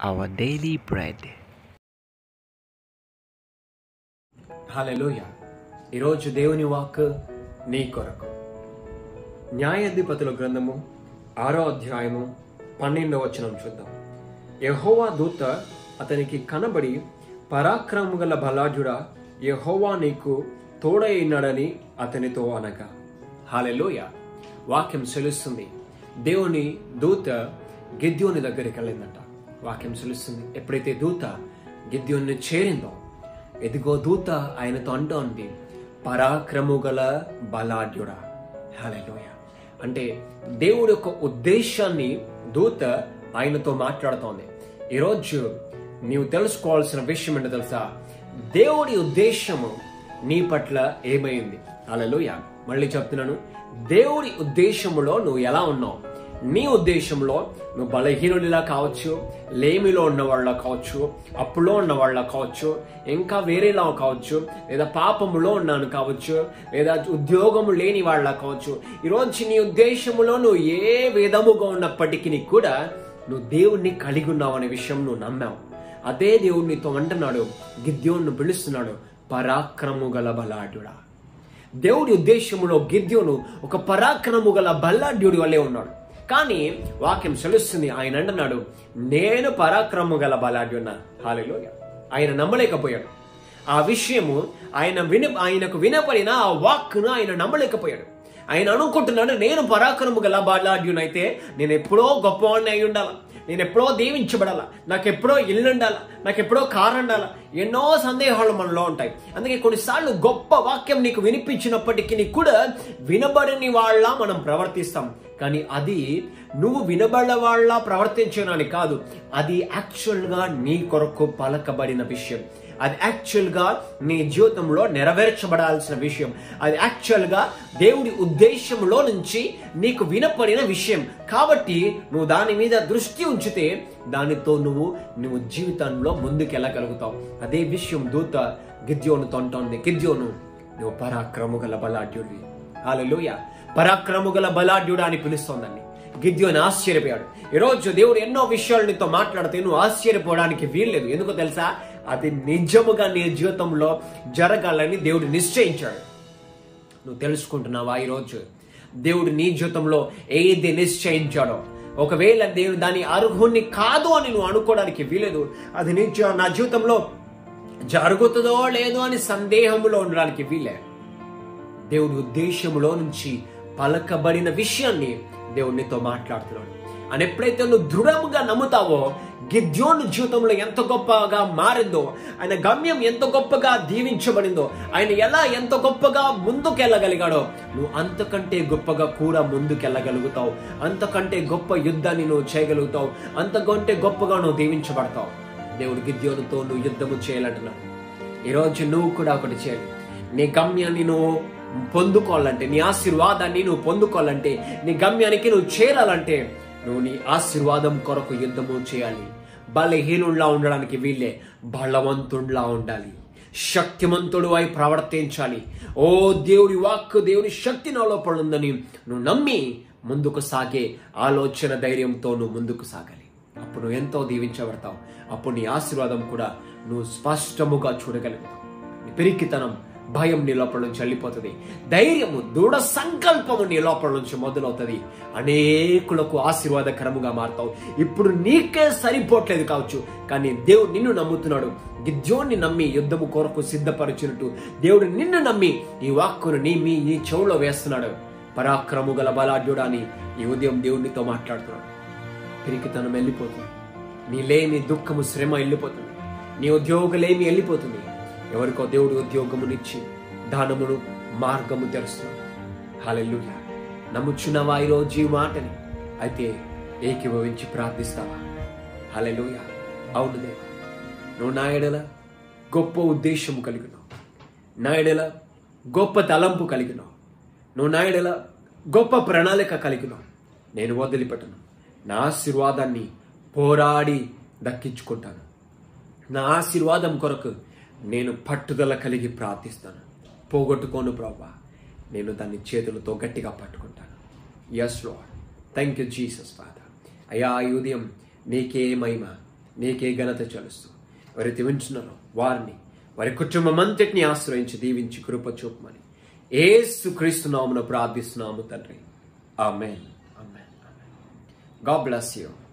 our daily bread. Hallelujah ఈరోజు దేవుని walk నీ కొరకు న్యాయాధిపతుల గ్రంథము ఆరో అధ్యాయము పన్నెండవ వచనం చూద్దాం యెహోవా దూత అతనికి కనబడి పరాక్రమము గల బలాఢ్యుడా యెహోవా నీకు తోడైనాడని అతనితో అనగా హాలెలూయ వాక్యం సెలుస్తుంది దేవుని దూత గిద్యోని దగ్గరికి వెళ్ళిందంట వాక్యం సెలుస్తుంది ఎప్పుడైతే దూత గిద్యోని చేరిందో ఎదిగో దూత ఆయనతో అంటోంది పరాక్రము గల బలాఢ్యుడా హల్లెలూయా అంటే దేవుడి యొక్క ఉద్దేశాన్ని దూత ఆయనతో మాట్లాడుతోంది ఈరోజు నీవు తెలుసుకోవాల్సిన విషయం ఏంటో తెలుసా దేవుడి ఉద్దేశము నీ పట్ల ఏమైంది హల్లెలూయ మళ్ళీ చెప్తున్నాను దేవుడి ఉద్దేశములో నువ్వు ఎలా ఉన్నావు నీ ఉద్దేశంలో నువ్వు బలహీనుడిలా కావచ్చు లేమిలో ఉన్న వాళ్ళ కావచ్చు అప్పులో ఉన్న వాళ్ళ కావచ్చు ఇంకా వేరేలా కావచ్చు లేదా పాపములో ఉన్నాను కావచ్చు లేదా ఉద్యోగము లేని వాళ్ళ కావచ్చు ఈరోజు నీ ఉద్దేశములో నువ్వు ఏ విధముగా ఉన్నప్పటికీ కూడా నువ్వు దేవుణ్ణి కలిగి ఉన్నావు అనే విషయం నువ్వు నమ్మావు అదే దేవుడు నీతో అంటున్నాడు గిద్యోన్ను పిలుస్తున్నాడు పరాక్రము గల బలాఢ్యుడా దేవుడి ఉద్దేశములో గిద్యోను ఒక పరాక్రము గల బల్లాఢ్యుడి వల్లే ఉన్నాడు కానీ వాక్యం సెలుస్తుంది ఆయన అంటున్నాడు నేను పరాక్రము గల బలాఢ్యున్న హాలిలో ఆయన నమ్మలేకపోయాడు ఆ విషయము ఆయన విన ఆయనకు వినపడిన ఆ వాక్ను ఆయన నమ్మలేకపోయాడు ఆయన అనుకుంటున్నాడు నేను పరాక్రము గల బలాఢ్యునైతే నేను ఎప్పుడో గొప్పవాడిని అయి ఉండాలా నేను ఎప్పుడో దీవించబడాలా నాకు ఎప్పుడో ఇల్లు ఉండాలా నాకు ఎప్పుడో కారు ఉండాలా ఎన్నో సందేహాలు మనలో ఉంటాయి అందుకే కొన్నిసార్లు గొప్ప వాక్యం నీకు వినిపించినప్పటికీ కూడా వినబడని వాళ్ళ మనం ప్రవర్తిస్తాం కానీ అది నువ్వు వినబడ వాళ్ళ ప్రవర్తించడానికి కాదు అది యాక్చువల్గా నీ కొరకు పలకబడిన విషయం అది యాక్చువల్గా నీ జీవితంలో నెరవేర్చబడాల్సిన విషయం అది యాక్చువల్గా దేవుడి ఉద్దేశంలో నుంచి నీకు వినపడిన విషయం కాబట్టి నువ్వు దాని మీద దృష్టి ఉంచితే దానితో నువ్వు నువ్వు జీవితంలో ముందుకెళ్ళగలుగుతావు అదే విషయం దూత గిద్యోనుతో అంటోంది గిద్యోను నువ్వు పరాక్రము గల బలాఢ్యుడివి హాలలోయ పరాక్రము గల బలాఢ్యుడు అని పిలుస్తోందండి గిద్యోని ఆశ్చర్యపోయాడు ఈరోజు దేవుడు ఎన్నో విషయాలు నీతో మాట్లాడితే నువ్వు ఆశ్చర్యపోవడానికి వీల్లేదు ఎందుకో తెలుసా అది నిజముగా నీ జీవితంలో జరగాలని దేవుడు నిశ్చయించాడు నువ్వు తెలుసుకుంటున్నావా ఈరోజు దేవుడు నీ జీవితంలో ఏది నిశ్చయించాడో ఒకవేళ దేవుడు దాని అర్హుణ్ణి కాదు అని నువ్వు అనుకోవడానికి వీలేదు అది నీ జీ- నా జీవితంలో జరుగుతుందో లేదో అని సందేహంలో ఉండడానికి వీలే దేవుడి ఉద్దేశములో నుంచి పలకబడిన విషయాన్ని దేవుడు నీతో మాట్లాడుతున్నాడు అని ఎప్పుడైతే నువ్వు దృఢముగా నమ్ముతావో గిద్యోను జీవితంలో ఎంత గొప్పగా మారిందో ఆయన గమ్యం ఎంత గొప్పగా దీవించబడిందో ఆయన ఎలా ఎంత గొప్పగా ముందుకెళ్ళగలిగాడో నువ్వు అంతకంటే గొప్పగా కూడా ముందుకెళ్ళగలుగుతావు అంతకంటే గొప్ప యుద్ధాన్ని నువ్వు చేయగలుగుతావు అంతకంటే గొప్పగా నువ్వు దీవించబడతావు దేవుడు గిద్యోనుతో నువ్వు యుద్ధము చేయాలంటున్నాడు ఈరోజు నువ్వు కూడా ఒకటి చేయాలి నీ గమ్యాన్ని నువ్వు పొందుకోవాలంటే నీ ఆశీర్వాదాన్ని నువ్వు పొందుకోవాలంటే నీ గమ్యానికి నువ్వు చేరాలంటే నువ్వు నీ ఆశీర్వాదం కొరకు యుద్ధము చేయాలి బలహీనుల్లా ఉండడానికి వీళ్ళే బలవంతుడిలా ఉండాలి శక్తిమంతుడు అయి ప్రవర్తించాలి ఓ దేవుడి వాక్కు దేవుని శక్తి నా లోపల ఉందని నువ్వు నమ్మి ముందుకు సాగే ఆలోచన ధైర్యంతో నువ్వు ముందుకు సాగాలి అప్పుడు నువ్వు ఎంతో దీవించబడతావు అప్పుడు నీ ఆశీర్వాదం కూడా నువ్వు స్పష్టముగా చూడగలుగుతావు నీ పెరికితనం భయం నీ లోపల నుంచి వెళ్ళిపోతుంది ధైర్యము దృఢ సంకల్పము నీ లోపల నుంచి మొదలవుతుంది అనేకులకు ఆశీర్వాదకరముగా మారుతావు ఇప్పుడు నీకే సరిపోవట్లేదు కావచ్చు కానీ దేవుడు నిన్ను నమ్ముతున్నాడు గిద్యోన్ని నమ్మి యుద్ధము కొరకు సిద్ధపరిచినట్టు దేవుడు నిన్ను నమ్మి ఈ వాక్కును నీ మీ నీ చెవులో వేస్తున్నాడు పరాక్రము గల బలాఢ్యుడాని ఈ ఉదయం దేవునితో మాట్లాడుతున్నాడు పిరికితనం వెళ్ళిపోతుంది నీ లేని దుఃఖము శ్రమ వెళ్ళిపోతుంది నీ ఉద్యోగలేమి వెళ్ళిపోతుంది ఎవరికో దేవుడు ఉద్యోగమునిచ్చి దానమును మార్గము తెరుస్తున్నాడు హాలెల్లుయ నమ్ముచున్నావా ఈరోజు ఈ మాటని అయితే ఏకీభవించి ప్రార్థిస్తావా హాలెలుయ అవును దేవా నువ్వు నా ఎడల గొప్ప ఉద్దేశం కలిగినావు నా ఎడల గొప్ప తలంపు కలిగినావు నువ్వు నా ఎడల గొప్ప ప్రణాళిక కలిగినావు నేను వదిలిపెట్టను నా ఆశీర్వాదాన్ని పోరాడి దక్కించుకుంటాను నా ఆశీర్వాదం కొరకు నేను పట్టుదల కలిగి ప్రార్థిస్తాను పోగొట్టుకోను ప్రభా నేను దాన్ని చేతులతో గట్టిగా పట్టుకుంటాను yes Lord thank you Jesus father అయ్యా ఈ ఉదయం నీకే మహిమ నీకే ఘనత చెలుస్తూ ఎవరైతే వింటున్నారో వారిని వారి కుటుంబం అంతటిని ఆశ్రయించి దీవించి కృప చూపమని ఏసు క్రీస్తు నామున ప్రార్థిస్తున్నాము తండ్రి amen amen amen God bless you